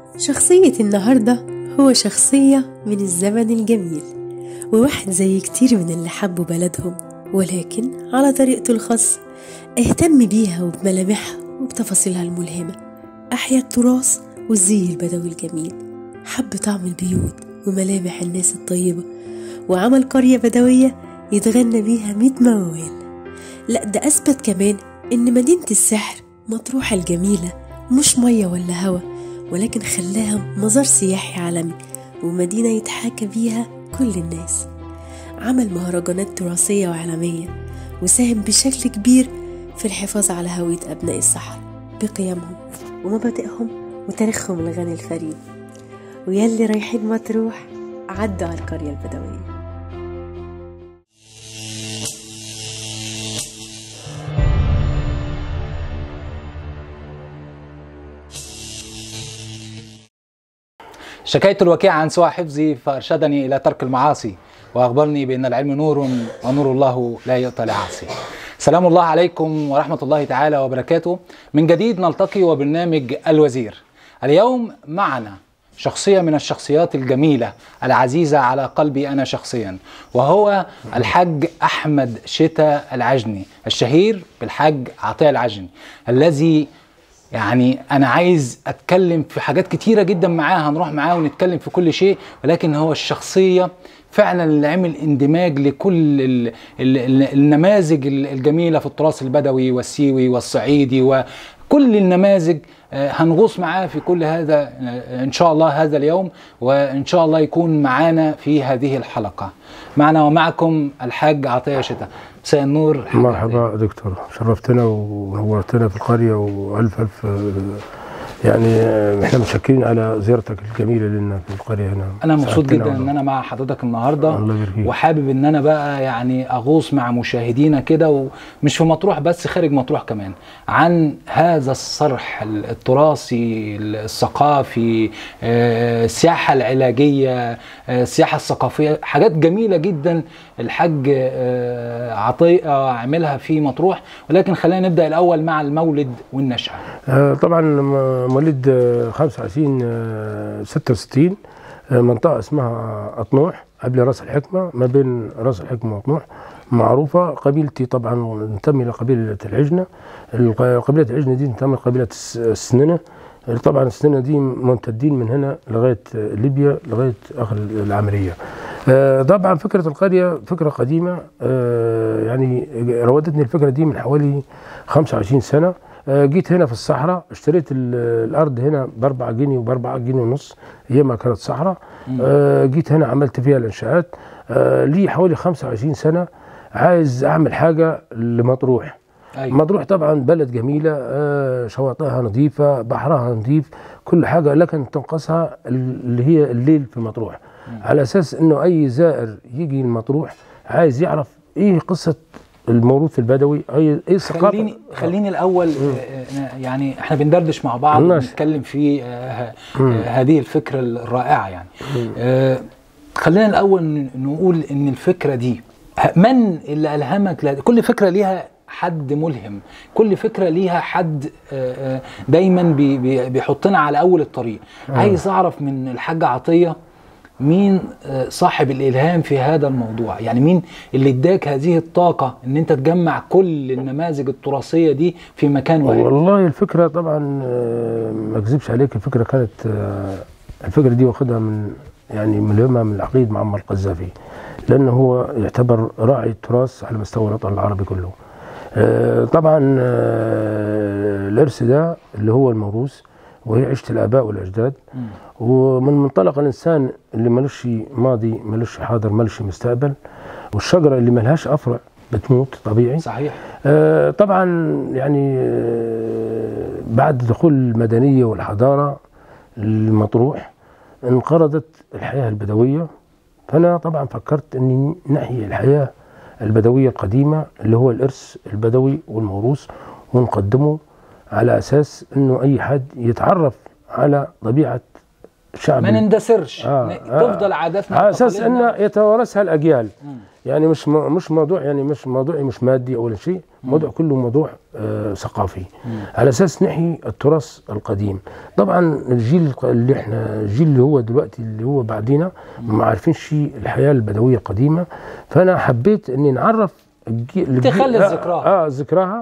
شخصية النهاردة هو شخصية من الزمن الجميل وواحد زي كتير من اللي حبوا بلدهم ولكن على طريقته الخاصة اهتم بيها وبملامحها وبتفاصيلها الملهمة أحيا التراث والزي البدوي الجميل حب طعم البيوت وملامح الناس الطيبة وعمل قرية بدوية يتغنى بيها ميت موال لا ده أثبت كمان إن مدينة السحر مطروح الجميلة مش مية ولا هوا ولكن خلاها مزار سياحي عالمي ومدينة يتحاكى بيها كل الناس عمل مهرجانات تراثية وعالمية وساهم بشكل كبير في الحفاظ على هوية أبناء الصحراء بقيمهم ومبادئهم وتاريخهم الغني الفريد ويلي رايحين مطروح عدوا على القرية البدوية شكيت الوكيع عن سوء حفظي فارشدني الى ترك المعاصي واخبرني بان العلم نور ونور الله لا يؤتى لعاصي. سلام الله عليكم ورحمه الله تعالى وبركاته. من جديد نلتقي وبرنامج الوزير. اليوم معنا شخصية من الشخصيات الجميلة العزيزة على قلبي أنا شخصيا وهو الحاج أحمد شتا العجني الشهير بالحاج عطية العجني الذي يعني انا عايز اتكلم في حاجات كتيره جدا معاه هنروح معاه ونتكلم في كل شيء ولكن هو الشخصيه فعلا اللي عمل اندماج لكل ال ال ال النماذج الجميله في التراث البدوي والسيوي والصعيدي وكل النماذج هنغوص معاه في كل هذا ان شاء الله هذا اليوم وان شاء الله يكون معانا في هذه الحلقه معنا ومعكم الحاج عطيه شتا مساء النور مرحبا دكتور شرفتنا ونورتنا في القريه والف الف يعني احنا متشكرين على زيارتك الجميله لنا في القريه هنا انا مبسوط جدا ان انا مع حضرتك النهارده الله يبارك فيك. وحابب ان انا بقى يعني اغوص مع مشاهدينا كده ومش في مطروح بس خارج مطروح كمان عن هذا الصرح التراثي الثقافي آه، السياحه العلاجيه آه، السياحه الثقافيه حاجات جميله جدا الحاج آه، عطيه عملها في مطروح ولكن خلينا نبدا الاول مع المولد والنشاه آه، طبعا م- مواليد آه، 25 آه، 66 آه، منطقة اسمها أطنوح قبل راس الحكمة ما بين راس الحكمة وأطنوح معروفة قبيلتي طبعا ننتمي لقبيلة العجنة الق- قبيلة العجنة دي تنتمي لقبيلة الس- السننة طبعا السننة دي ممتدين من هنا لغاية آه، ليبيا لغاية آخر العملية آه، طبعا فكرة القرية فكرة قديمة آه، يعني راودتني الفكرة دي من حوالي 25 سنة آه، جيت هنا في الصحراء اشتريت ال- الارض هنا ب 4 جنيه وب 4 جنيه ونص ايام ما كانت صحراء آه، جيت هنا عملت فيها الانشاءات آه، لي حوالي 25 سنه عايز اعمل حاجه لمطروح أيوة. مطروح طبعا بلد جميله آه، شواطئها نظيفه بحرها نظيف كل حاجه لكن تنقصها اللي هي الليل في مطروح على اساس انه اي زائر يجي المطروح عايز يعرف ايه قصه الموروث البدوي اي ايه الثقافه خليني خليني الاول آه، آه، يعني احنا بندردش مع بعض ماشي. ونتكلم في آه، آه، هذه الفكره الرائعه يعني آه، خلينا الاول ن- نقول ان الفكره دي ه- من اللي الهمك ل- كل فكره ليها حد ملهم كل فكره ليها حد آه، آه، دايما بي- بي- بيحطنا على اول الطريق عايز اعرف من الحاج عطيه مين آه، صاحب الالهام في هذا الموضوع يعني مين اللي اداك هذه الطاقه ان انت تجمع كل النماذج التراثيه دي في مكان واحد والله الفكره طبعا آه، ما اكذبش عليك الفكره كانت آه، الفكره دي واخدها من يعني ملهمها من العقيد معمر القذافي لانه هو يعتبر راعي التراث على مستوى الوطن العربي كله آه، طبعا آه، الارث ده اللي هو الموروث وهي عيشه الاباء والاجداد ومن منطلق الانسان اللي ملوش ماضي ملوش حاضر ملوش مستقبل والشجره اللي ملهاش افرع بتموت طبيعي صحيح آه، طبعا يعني آه، بعد دخول المدنية والحضارة المطروح انقرضت الحياة البدوية فأنا طبعا فكرت أني نحيي الحياة البدوية القديمة اللي هو الإرث البدوي والموروث ونقدمه على أساس أنه أي حد يتعرف على طبيعة شعب ما نندثرش آه، ن- آه. تفضل عاداتنا على اساس وتقاليدنا. انه يتوارثها الاجيال يعني مش م- مش موضوع يعني مش موضوع مش مادي ولا شيء موضوع كله موضوع آه ثقافي على اساس نحيي التراث القديم طبعا الجيل الق- اللي احنا الجيل اللي هو دلوقتي اللي هو بعدينا ما عارفين شيء الحياه البدويه القديمه فانا حبيت اني نعرف الجيل الجيل- تخلد آه، ذكراها. اه ذكراها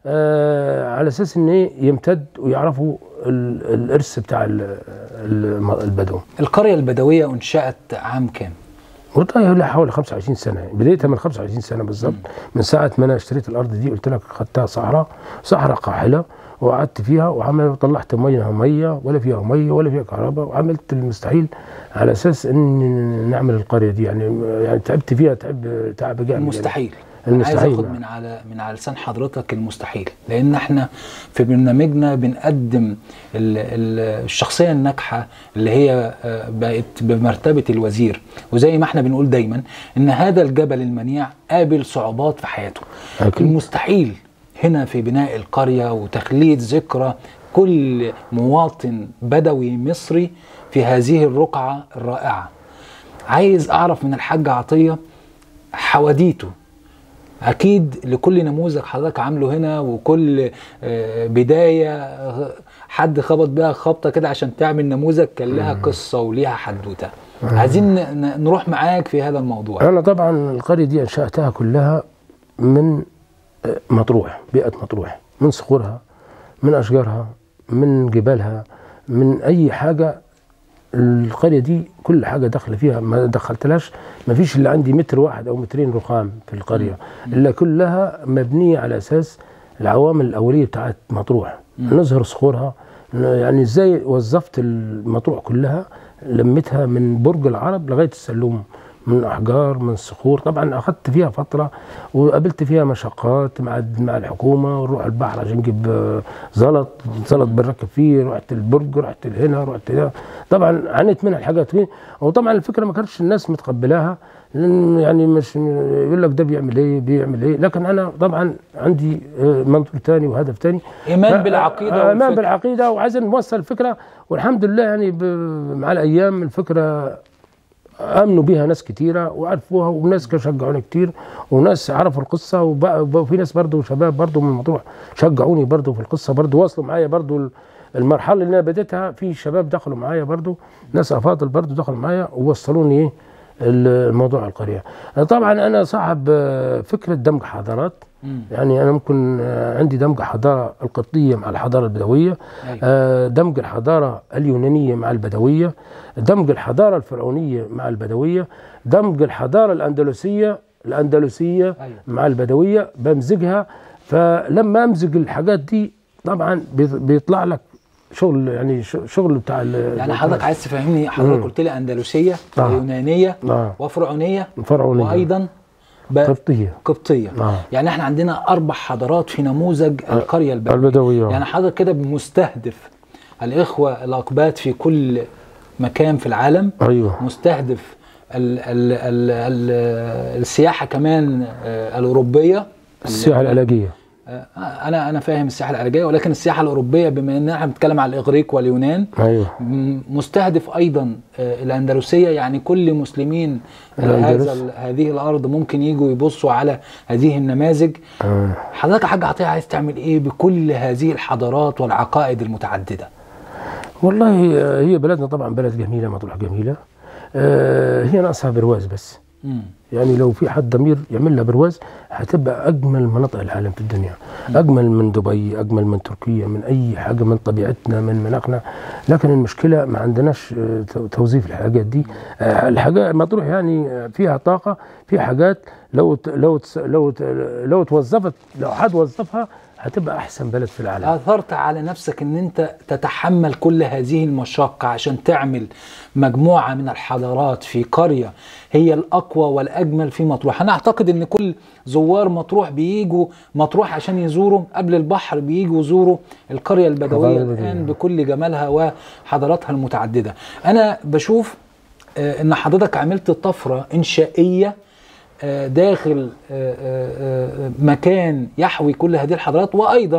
آه على اساس ان إيه يمتد ويعرفوا ال- الارث بتاع ال- ال- البدو القريه البدويه انشات عام كام والله لها حوالي 25 سنه بديتها من 25 سنه بالظبط من ساعه ما انا اشتريت الارض دي قلت لك خدتها صحراء صحراء قاحله وقعدت فيها وعمل وطلعت ميه ميه ولا فيها ميه ولا فيها كهرباء وعملت المستحيل على اساس ان نعمل القريه دي يعني يعني تعبت فيها تعب تعب جامد يعني. المستحيل المستحيل، عايز اخد نعم. من على من على لسان حضرتك المستحيل لان احنا في برنامجنا بنقدم ال- ال- الشخصيه الناجحه اللي هي آه، بقت بمرتبه الوزير وزي ما احنا بنقول دايما ان هذا الجبل المنيع قابل صعوبات في حياته أكيد. المستحيل هنا في بناء القريه وتخليد ذكرى كل مواطن بدوي مصري في هذه الرقعه الرائعه عايز اعرف من الحاج عطيه حواديته اكيد لكل نموذج حضرتك عامله هنا وكل آه، بدايه آه، حد خبط بيها خبطه كده عشان تعمل نموذج كان لها قصه وليها حدوته عايزين ن- ن- نروح معاك في هذا الموضوع انا طبعا القريه دي انشاتها كلها من آه، مطروح بيئه مطروح من صخورها من اشجارها من جبالها من اي حاجه القريه دي كل حاجه داخله فيها ما دخلتلاش ما فيش الا عندي متر واحد او مترين رخام في القريه الا كلها مبنيه على اساس العوامل الاوليه بتاعت مطروح نظهر صخورها يعني ازاي وظفت المطروح كلها لميتها من برج العرب لغايه السلوم من احجار من صخور طبعا اخذت فيها فتره وقابلت فيها مشقات مع مع الحكومه ونروح البحر عشان نجيب آه، زلط زلط بنركب فيه رحت البرج رحت هنا رحت هنا طبعا عانيت منها الحاجات دي وطبعا الفكره ما كانتش الناس متقبلاها لان يعني مش يقول لك ده بيعمل ايه بيعمل ايه لكن انا طبعا عندي آه، منظور ثاني وهدف ثاني ايمان ف- بالعقيده آه، ايمان والفكر. بالعقيده وعايز نوصل الفكره والحمد لله يعني ب- مع الايام الفكره امنوا بيها ناس كتيره وعرفوها وناس كانوا شجعوني كتير وناس عرفوا القصه وبقى وبقى في ناس برضو شباب برضو من مطروح شجعوني برضو في القصه برضو واصلوا معايا برضو ال- المرحله اللي انا بديتها في شباب دخلوا معايا برضو ناس افاضل برضو دخلوا معايا ووصلوني ايه الموضوع القريه طبعا انا صاحب آه، فكره دمج حضارات مم. يعني انا ممكن آه، عندي دمج حضاره القبطيه مع الحضاره البدويه أيوة. آه، دمج الحضاره اليونانيه مع البدويه دمج الحضاره الفرعونيه مع البدويه دمج الحضاره الاندلسيه الاندلسيه أيوة. مع البدويه بمزجها فلما امزج الحاجات دي طبعا بيط- بيطلع لك شغل يعني ش- شغل بتاع ال- يعني حضرتك عايز تفهمني حضرتك قلت لي اندلسيه آه. ويونانيه آه. وفرعونيه فرعونيه وايضا ب- قبطيه قبطيه آه. يعني احنا عندنا اربع حضارات في نموذج القريه البدويه البدويه يعني حضرتك كده مستهدف الاخوه الاقباط في كل مكان في العالم ايوه مستهدف ال ال ال ال السياحه كمان آه، الاوروبيه السياحه العلاجيه آه، انا انا فاهم السياحه العلاجيه ولكن السياحه الاوروبيه بما ان احنا بنتكلم على الاغريق واليونان ايوه م- مستهدف ايضا آه، الاندلسيه يعني كل مسلمين آه، الأندلس. هذا ال- هذه الارض ممكن يجوا يبصوا على هذه النماذج آه. حضرتك يا حاج عطيه عايز تعمل ايه بكل هذه الحضارات والعقائد المتعدده والله آه، هي بلدنا طبعا بلد جميله مطروح جميله آه، هي ناقصها برواز بس مم. يعني لو في حد ضمير يعمل لها برواز هتبقى اجمل مناطق العالم في الدنيا اجمل من دبي اجمل من تركيا من اي حاجه من طبيعتنا من مناخنا لكن المشكله ما عندناش آه، تو- توظيف الحاجات دي آه، الحاجات مطروح يعني آه، فيها طاقه في حاجات لو ت- لو تس- لو ت- لو توظفت لو حد وظفها هتبقى احسن بلد في العالم اثرت على نفسك ان انت تتحمل كل هذه المشقه عشان تعمل مجموعه من الحضارات في قريه هي الاقوى والاجمل في مطروح انا اعتقد ان كل زوار مطروح بييجوا مطروح عشان يزوروا قبل البحر بييجوا يزوروا القريه البدويه الحضارة البدوية. الان بكل جمالها وحضاراتها المتعدده انا بشوف آه، ان حضرتك عملت طفره انشائيه آه، داخل آه، آه، آه، مكان يحوي كل هذه الحضارات وايضا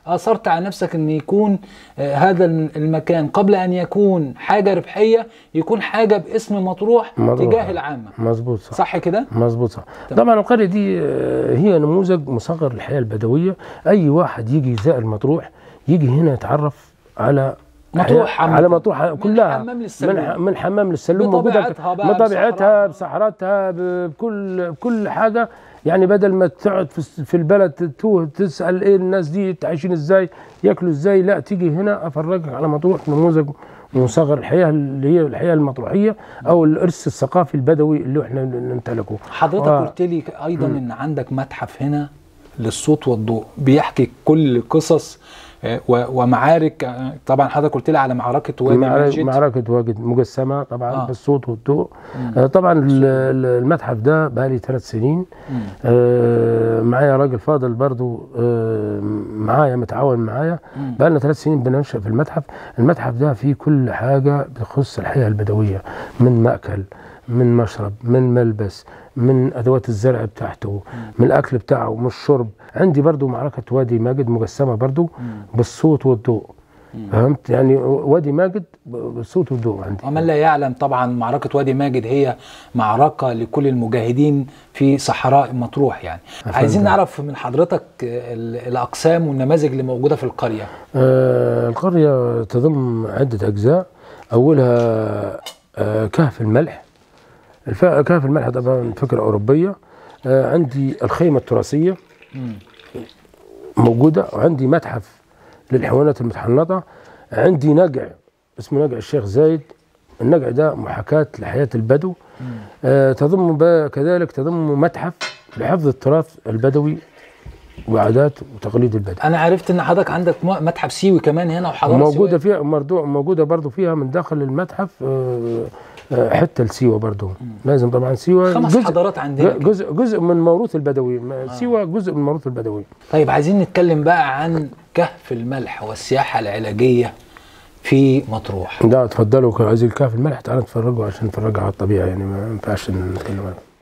اثرت على نفسك ان يكون آه، هذا المكان قبل ان يكون حاجه ربحيه يكون حاجه باسم مطروح مطروح. تجاه العامه مظبوط صح صح كده مظبوط صح تمام. طبعا القريه دي آه، هي نموذج مصغر للحياه البدويه اي واحد يجي يزائر مطروح يجي هنا يتعرف على مطروح حياة- عامة. على مطروح كلها حمام للسلوم. من, ح- من حمام للسلوم بطبيعتها بقى، بطبيعتها بصحراء. بصحراتها ب- بكل بكل حاجه يعني بدل ما تقعد في, الس- في البلد تتوه تسال ايه الناس دي عايشين ازاي ياكلوا ازاي لا تيجي هنا افرجك على مطروح نموذج مصغر الحياه اللي هي الحياه المطروحيه او الارث الثقافي البدوي اللي احنا نمتلكه حضرتك آه. قلت لي ايضا ان عندك متحف هنا للصوت والضوء بيحكي كل قصص آه، و- ومعارك آه، طبعا حضرتك قلت لي على معركه وادي معركة, ماجد معركة واجد مجسمة طبعا آه. آه. بالصوت والضوء آه طبعا ال- ال- المتحف ده بقالي ثلاث سنين آه معايا راجل فاضل برضو آه معايا متعاون معايا بقالنا ثلاث سنين بننشأ في المتحف المتحف ده فيه كل حاجة بتخص الحياة البدوية من مأكل من مشرب من ملبس من ادوات الزرع بتاعته من الاكل بتاعه من الشرب عندي برضو معركه وادي ماجد مجسمه برضو بالصوت والضوء فهمت يعني وادي ماجد بالصوت والضوء عندي ومن لا يعلم طبعا معركة وادي ماجد هي معركة لكل المجاهدين في صحراء مطروح يعني أفندم. عايزين نعرف من حضرتك ال- الأقسام والنماذج اللي موجودة في القرية آه القريه تضم عده اجزاء اولها آه كهف الملح الف- كهف الملح طبعا فكره اوروبيه آه عندي الخيمه التراثيه موجوده وعندي متحف للحيوانات المتحنطه عندي نقع اسمه نقع الشيخ زايد النقع ده محاكاة لحياة البدو آه تضم ب- كذلك تضم متحف لحفظ التراث البدوي وعادات وتقاليد البدو أنا عرفت إن حضرتك عندك م- متحف سيوي كمان هنا وحضارة موجودة سيوية. فيها مردوع موجودة برضو فيها من داخل المتحف آه، آه، حتة لسيوة برضو لازم طبعا سيوة خمس حضارات عندنا كده. جزء جزء من موروث البدوي ما- سيوة جزء من موروث البدوي طيب عايزين نتكلم بقى عن كهف الملح والسياحة العلاجية في مطروح لا تفضلوا عايزين الكهف الملح تعالوا نتفرجوا عشان نتفرجوا على الطبيعة يعني ما ينفعش نتكلم عنها